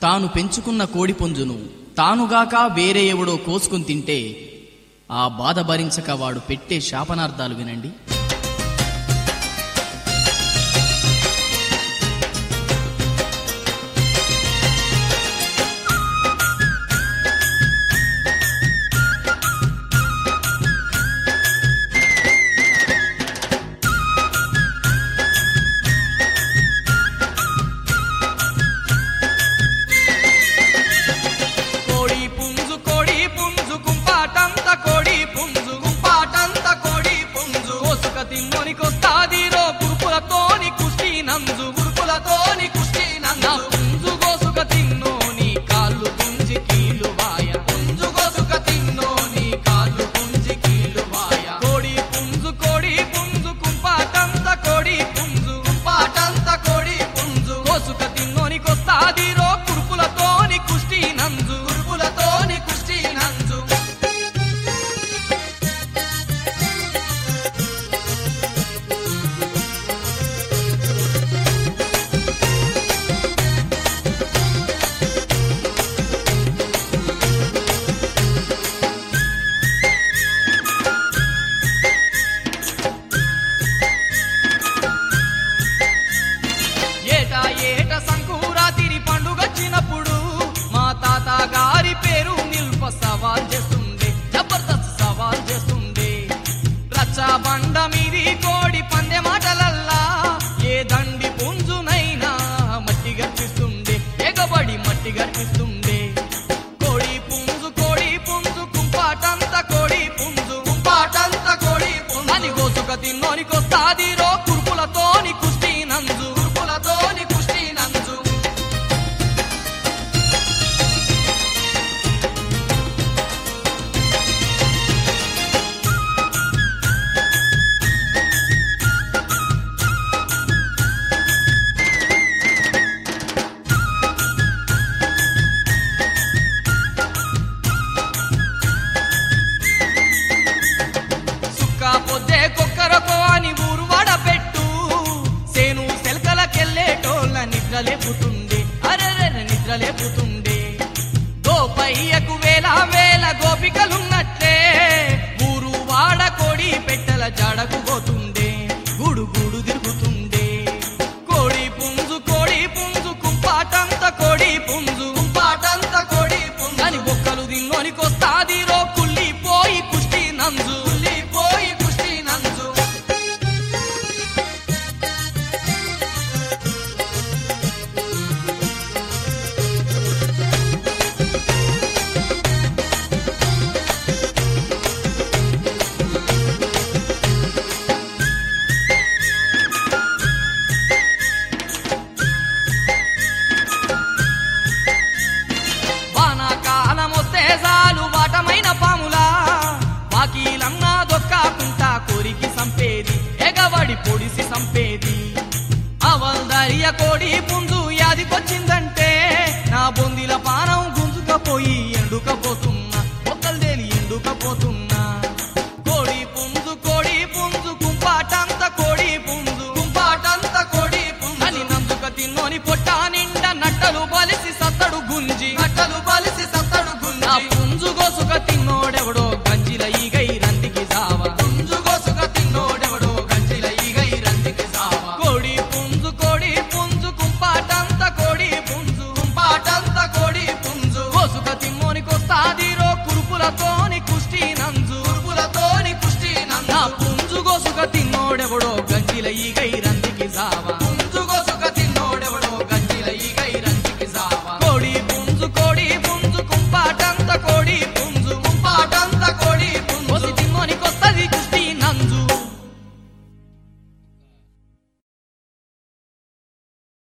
తాను పెంచుకున్న కోడి పుంజును తానుగాక వేరే ఎవడో కోసుకుని తింటే ఆ బాధ భరించక వాడు పెట్టే శాపనార్థాలు వినండి కోడి పుంజు కోడి పుంజు కుంపాటంత కోడి పుంజు కుంపాటంత కోడి పుంజు కోసుక తిన్నోనికొస్తాది రో గురుపులతోని కుస్తీ నంజు గురుపులతోని కుస్తీ నంజు పుంజు కోసుక తిన్నోని కాళ్ళు పుంజి కీలు వాయ పుంజు కోసుక తిన్నోని కాళ్ళు పుంజి కీలు వాయ కోడి పుంజు కోడి పుంజు కుంపాటంత కోడి పుంజు కుంపాటంత కోడి పుంజు కోసుక తిన్నోనికొస్తాది రో కురుపులతోని కుస్తీ నంజు కురుపులతోని కుస్తీ నంజు ఏటా ఏట సంకురాతిరి పండుగచ్చినప్పుడు మా తాత గారి పేరు నిల్ప సవాల్ చేస్తుండే జబర్దస్త్ సవాల్ చేస్తుండే రచ్చా బండ మీది కోడి పందె మాటలల్లా ఏ దండి పుంజునైనా మట్టి గర్పిస్తుండే ఎగబడి మట్టి గర్పిస్తుండే కోడి పుంజు కోడి పుంజు కుంపాటంత కోడి పుంజు కుంపాటంత కోడి పుంజు అని గోసుక తిన్నోనికొస్తాది రో కుర్పులతోని కుస్తీ నంజు కుర్పులతోని కుస్తీ నంజు సుక్క పొద్దే కొక్కరకో అని ఊరు వాడపెట్టు సేను సెల్కలకెళ్ళేటోళ్ళ నిద్ర లేపుతుండే అరెరె నిద్ర లేపుతుండే గోపయ్యకు వేల వేల గోపికలున్నట్లే ఊరు వాడ కోడి పెట్టెల జాడకు పోతుండే గుడు గుడు తిరుగుతుండే కోడి పుంజు కోడి పుంజు కుంపాటంత కోడి పుంజు కుంపాటంత కోడి పుంజు అని బొక్కలు తిన్నోనికొస్తాది రో కుళ్ళిపోయి కుష్టి నంజు కుళ్ళిపోయి కుష్టి నంజు వానాకాలం వస్తే చాలు వాటమైన పాములా వాకీలన్నా దొక్కాకుంటా కొరికి సంపేది ఎగబడి పొడిసి సంపేది అవల్దరియ కోడి